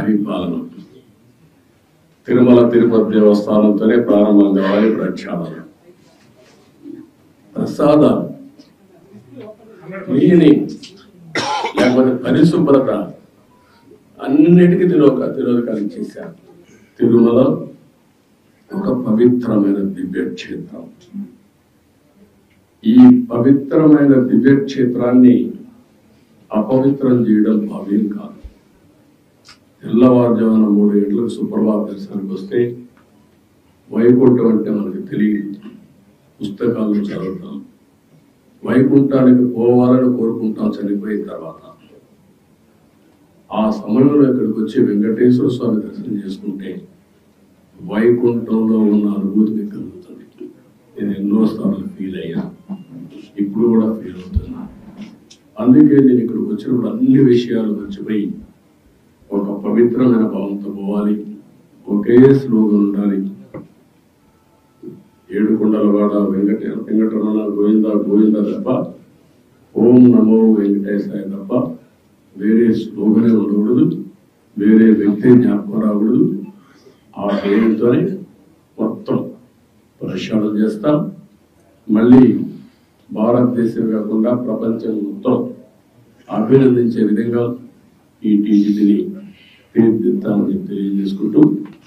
పరిపాలన తిరుమల తిరుపతి దేవస్థానంతోనే ప్రారంభం కావాలి ప్రక్షాళన ప్రసాదాలు క్లీనింగ్ లేకపోతే పరిశుభ్రత అన్నిటికీ తిరోక తిరోధకాలు చేశారు తిరుమల ఒక పవిత్రమైన దివ్య క్షేత్రం ఈ పవిత్రమైన దివ్య క్షేత్రాన్ని అపవిత్రం చేయడం భావ్యం కాదు తెల్లవారుజామున మూడు గంటలకు సుప్రభాత దర్శనానికి వస్తే వైకుంఠం అంటే మనకు తెలియదు పుస్తకాలు చదువుతాం వైకుంఠానికి పోవాలని కోరుకుంటాం చనిపోయిన తర్వాత ఆ సమయంలో ఇక్కడికి వచ్చి వెంకటేశ్వర స్వామి దర్శనం చేసుకుంటే వైకుంఠంలో ఉన్న అనుభూతి మీకు కలుగుతుంది నేను ఎన్నో సార్లు ఫీల్ అయ్యా ఇప్పుడు కూడా ఫీల్ అవుతున్నా అందుకే నేను ఇక్కడికి వచ్చినప్పుడు అన్ని విషయాలు మర్చిపోయి ఒక పవిత్రమైన భావంతో పోవాలి ఒకే స్లోగన్ ఉండాలి ఏడుకొండలవాడ వెంకట వెంకటరమణ గోవింద గోవింద తప్ప ఓం నమో వెంకటేశాయ తప్ప వేరే స్లోగనే ఉండకూడదు వేరే వ్యక్తి జ్ఞాపకం రాకూడదు ఆ పేరుతోనే మొత్తం ప్రక్షాళన చేస్తాం మళ్ళీ భారతదేశం కాకుండా ప్రపంచం మొత్తం అభినందించే విధంగా ఈ టీజీని తీర్చిదిద్దామని తెలియజేసుకుంటూ